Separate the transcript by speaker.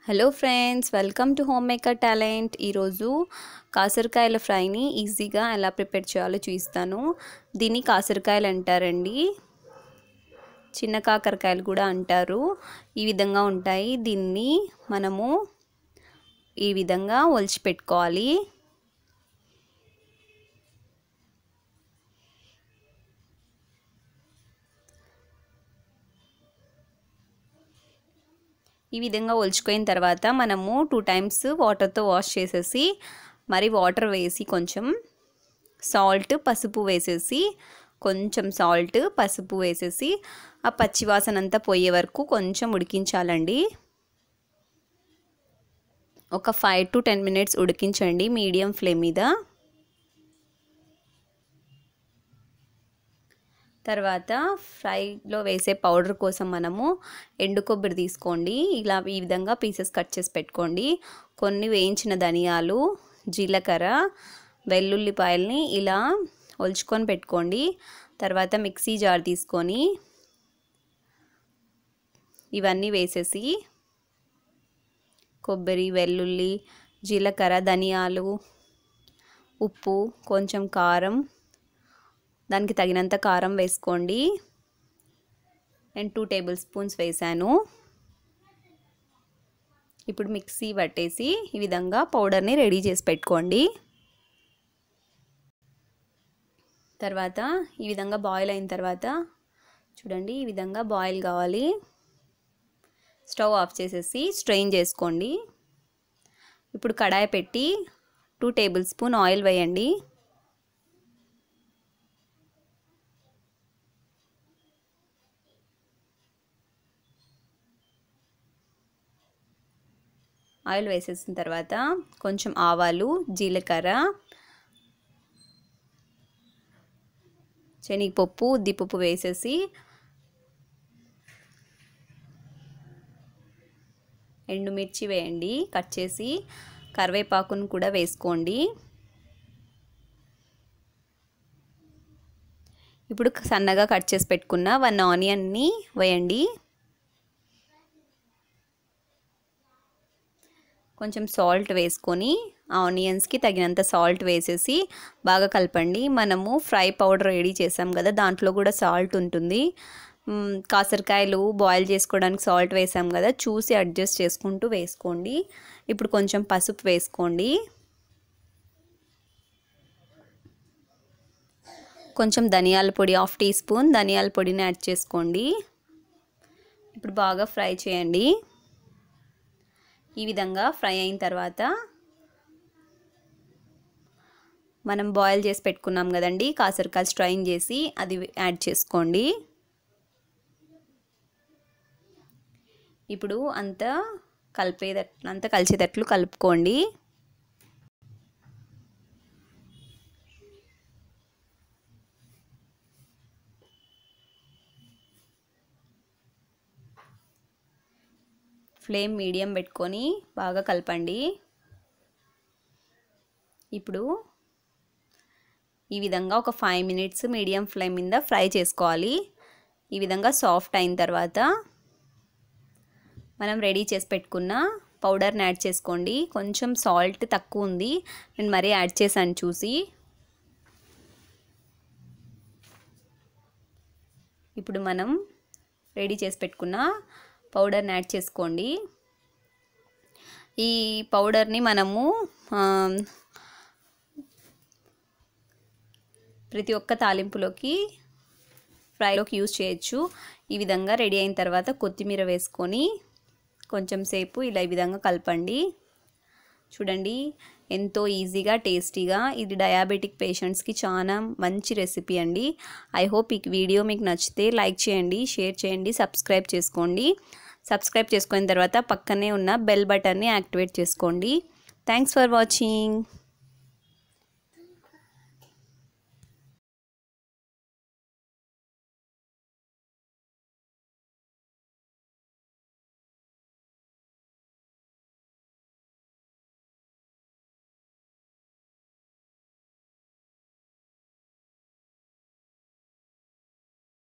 Speaker 1: hello friends welcome to home maker talent ఈరోజు కాసరకాయల ఫ్రైని ఈజీగా ఎలా ప్రిపేర్ చేయాలో చూపిస్తాను దీన్ని కాసరకాయలు అంటారండి చిన్న కాకరకాయలు కూడా అంటారు ఈ విధంగా ఉంటాయి దీన్ని మనము ఈ విధంగా ఒలిచి పెట్టుకోవాలి ఈ విధంగా ఒలుచుకోయిన తర్వాత మనము టూ టైమ్స్ వాటర్తో వాష్ చేసేసి మరి వాటర్ వేసి కొంచెం సాల్ట్ పసుపు వేసేసి కొంచెం సాల్ట్ పసుపు వేసేసి ఆ పచ్చివాసన అంతా పోయే వరకు కొంచెం ఉడికించాలండి ఒక ఫైవ్ టు టెన్ మినిట్స్ ఉడికించండి మీడియం ఫ్లేమ్ మీద తర్వాత ఫ్రైలో వేసే పౌడర్ కోసం మనము ఎండు కొబ్బరి తీసుకోండి ఇలా ఈ విధంగా పీసెస్ కట్ చేసి పెట్టుకోండి కొన్ని వేయించిన ధనియాలు జీలకర్ర వెల్లుల్లిపాయల్ని ఇలా ఒలుచుకొని పెట్టుకోండి తర్వాత మిక్సీ జార్ తీసుకొని ఇవన్నీ వేసేసి కొబ్బరి వెల్లుల్లి జీలకర్ర ధనియాలు ఉప్పు కొంచెం కారం దానికి తగినంత కారం వేసుకోండి నేను టూ టేబుల్ స్పూన్స్ వేసాను ఇప్పుడు మిక్సీ పట్టేసి ఈ విధంగా పౌడర్ని రెడీ చేసి పెట్టుకోండి తర్వాత ఈ విధంగా బాయిల్ అయిన తర్వాత చూడండి ఈ విధంగా బాయిల్ కావాలి స్టవ్ ఆఫ్ చేసేసి స్ట్రెయిన్ చేసుకోండి ఇప్పుడు కడాయి పెట్టి టూ టేబుల్ స్పూన్ ఆయిల్ వేయండి ఆయిల్ వేసేసిన తర్వాత కొంచెం ఆవాలు జీలకర్ర శనగపప్పు ఉద్దిపప్పు వేసేసి ఎండుమిర్చి వేయండి కట్ చేసి కరివేపాకును కూడా వేసుకోండి ఇప్పుడు సన్నగా కట్ చేసి పెట్టుకున్న వన్ ఆనియన్ని వేయండి కొంచెం సాల్ట్ వేసుకొని ఆనియన్స్కి తగినంత సాల్ట్ వేసేసి బాగా కలపండి మనము ఫ్రై పౌడర్ రెడీ చేసాం కదా దాంట్లో కూడా సాల్ట్ ఉంటుంది కాసరకాయలు బాయిల్ చేసుకోవడానికి సాల్ట్ వేసాం కదా చూసి అడ్జస్ట్ చేసుకుంటూ వేసుకోండి ఇప్పుడు కొంచెం పసుపు వేసుకోండి కొంచెం ధనియాల పొడి హాఫ్ టీ స్పూన్ ధనియాల పొడిని యాడ్ చేసుకోండి ఇప్పుడు బాగా ఫ్రై చేయండి ఈ విధంగా ఫ్రై అయిన తర్వాత మనం బాయిల్ చేసి పెట్టుకున్నాం కదండి కాసరకాయలు స్ట్రైన్ చేసి అది యాడ్ చేసుకోండి ఇప్పుడు అంతా కలిపేటట్లు అంతా కలిసేటట్లు కలుపుకోండి ఫ్లేమ్ మీడియం పెట్టుకొని బాగా కలపండి ఇప్పుడు ఈ విధంగా ఒక ఫైవ్ మినిట్స్ మీడియం ఫ్లేమ్ మీద ఫ్రై చేసుకోవాలి ఈ విధంగా సాఫ్ట్ అయిన తర్వాత మనం రెడీ చేసి పెట్టుకున్న పౌడర్ని యాడ్ చేసుకోండి కొంచెం సాల్ట్ తక్కువ ఉంది నేను మరీ యాడ్ చేశాను చూసి ఇప్పుడు మనం రెడీ చేసి పెట్టుకున్న పౌడర్ని యాడ్ చేసుకోండి ఈ పౌడర్ని మనము ప్రతి ఒక్క తాలింపులోకి ఫ్రైలోకి యూజ్ చేయొచ్చు ఈ విధంగా రెడీ అయిన తర్వాత కొత్తిమీర వేసుకొని కొంచెం సేపు ఇలా ఈ విధంగా కలపండి చూడండి ఎంతో ఈజీగా టేస్టీగా ఇది డయాబెటిక్ పేషెంట్స్కి చాలా మంచి రెసిపీ అండి ఐ హోప్ ఈ వీడియో మీకు నచ్చితే లైక్ చేయండి షేర్ చేయండి సబ్స్క్రైబ్ చేసుకోండి సబ్స్క్రైబ్ చేసుకున్న తర్వాత పక్కనే ఉన్న బెల్ బటన్ని యాక్టివేట్ చేసుకోండి థ్యాంక్స్ ఫర్ వాచింగ్